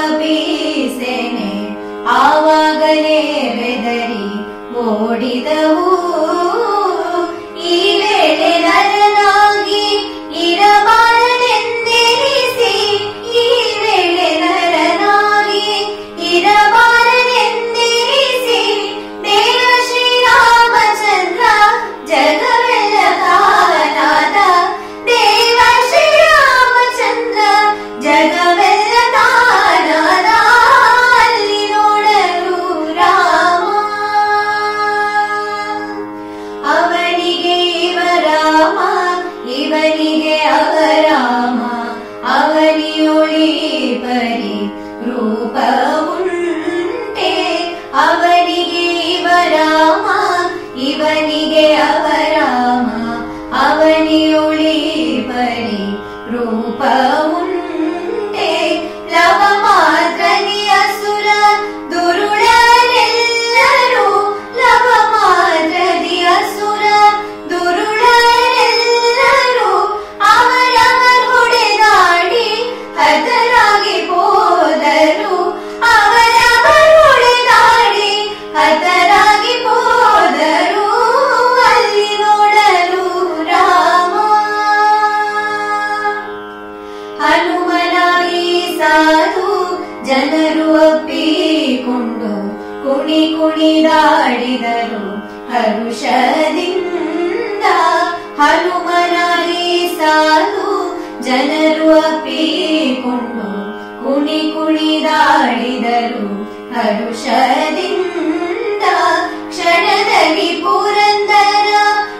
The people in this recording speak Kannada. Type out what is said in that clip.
ಬೀಸೆನೆ ಆವಾಗಲೇ ಬೆದರಿ ಓಡಿದವು ಈ ವೇಳೆ ನರನಾಗಿ ಇರಬಾರದೆಂದೆನಿಸಿ ಈ ವೇಳೆ ನರನಾಗಿ ಇರಬಾರದೆಂದೆನಿಸಿ ದೇವ ಶ್ರೀರಾಮಚಂದ್ರ ಜಗವೆಲ್ಲ ತಾನಾದ ದೇವ ಶ್ರೀರಾಮಚಂದ್ರ ಜಗವೆಲ್ಲ ತಾನಾದ ಅಲ್ಲಿ ನೋಡಲು ರಾಮ ಅವನಿಗೆ ಇವರಾಮ ಇವನಿಗೆ ಅವರಾಮ ಅವನಿಯೊಳಿ ಪರಿ ರೂಪ ಉಂಟೆ ಅವನಿಗೆ ಇವರಾಮ ಇವನಿಗೆ ಅವರಾಮ ಅವನಿಯೊಳಿ ಪರಿ ರೂಪ ಉಂಟೆ ಲವ ಮಾತ್ರನಿ ಅಸುರ ದುರುಳರೆಲ್ಲರೂ ಲವ ಮಾತ್ರದಿ ಅಸುರ ದುರುಳರೆಲ್ಲರೂ ಅವರವರ್ ಹೊಡೆದಾಡಿ ಹತರಾಗಿ ಹೋದರು ಅವರವರ್ ಹೊಡೆದಾಡಿ ಹತರಾಗಿ ಹೋದರು ಅಲ್ಲಿ ನೋಡಲು ರಾಮ ಹನುಮನಾಗಿ ಸಾಧು ಜನರು ಒಪ್ಪಿಕೊಂಡು ಕುಣಿ ಕುಣಿದಾಡಿದರು ಹರುಷದಿಂದ ಹನುಮನಾಗಿ ಸಾಧು ಜನರು ಅಪ್ಪಿಕೊಂಡು ಕುಣಿ ಕುಣಿದಾಡಿದರು ಹರುಷದಿಂದ ಕ್ಷಣದಲ್ಲಿ ಪುರಂದರ